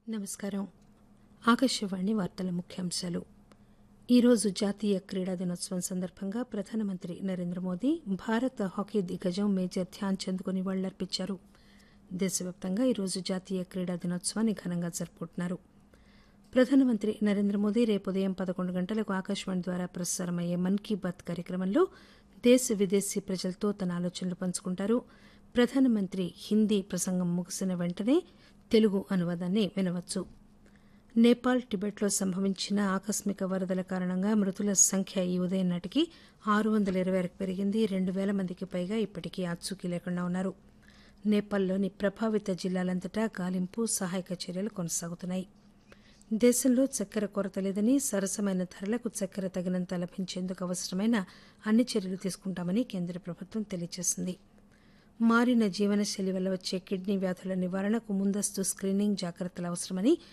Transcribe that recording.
నమస్కారం ఆకాశవాణి వార్తల ముఖ్యాంశాలు ఈరోజు జాతీయ క్రీడా దినోత్సవం సందర్భంగా ప్రధానమంత్రి నరేంద్ర మోదీ భారత హాకీ దిగ్గజం మేజర్ ధ్యాన్ చంద్కు నివాళులర్పించారు దేశవ్యాప్తంగా ఈరోజు జాతీయ క్రీడా దినోత్సవాన్ని ఘనంగా జరుపుకుంటున్నారు ప్రధానమంత్రి నరేంద్ర మోదీ రేపు ఉదయం పదకొండు గంటలకు ఆకాశవాణి ద్వారా ప్రసారమయ్యే మన్ కీ బాత్ కార్యక్రమంలో దేశ విదేశీ ప్రజలతో తన ఆలోచనలు పంచుకుంటారు ప్రధానమంత్రి హిందీ ప్రసంగం ముగిసిన వెంటనే తెలుగు అనువాదాన్ని వినవచ్చు నేపాల్ టిబెట్లో సంభవించిన ఆకస్మిక వరదల కారణంగా మృతుల సంఖ్య ఈ ఉదయం నాటికి ఆరు వందల ఇరవై వరకు పెరిగింది రెండు పేల మందికి పైగా ఇప్పటికీ ఆచూకీ లేకుండా ఉన్నారు నేపాల్లోని ప్రభావిత జిల్లాలంతటా గాలింపు సహాయక చర్యలు కొనసాగుతున్నాయి దేశంలో చక్కెర కొరత లేదని సరసమైన ధరలకు చక్కెర తగినంత లభించేందుకు అవసరమైన అన్ని చర్యలు తీసుకుంటామని కేంద్ర ప్రభుత్వం తెలియజేసింది మారిన జీవనశైలి వల్ల వచ్చే కిడ్నీ వ్యాధుల నివారణకు ముందస్తు స్కీనింగ్ జాగ్రత్తలు అవసరమని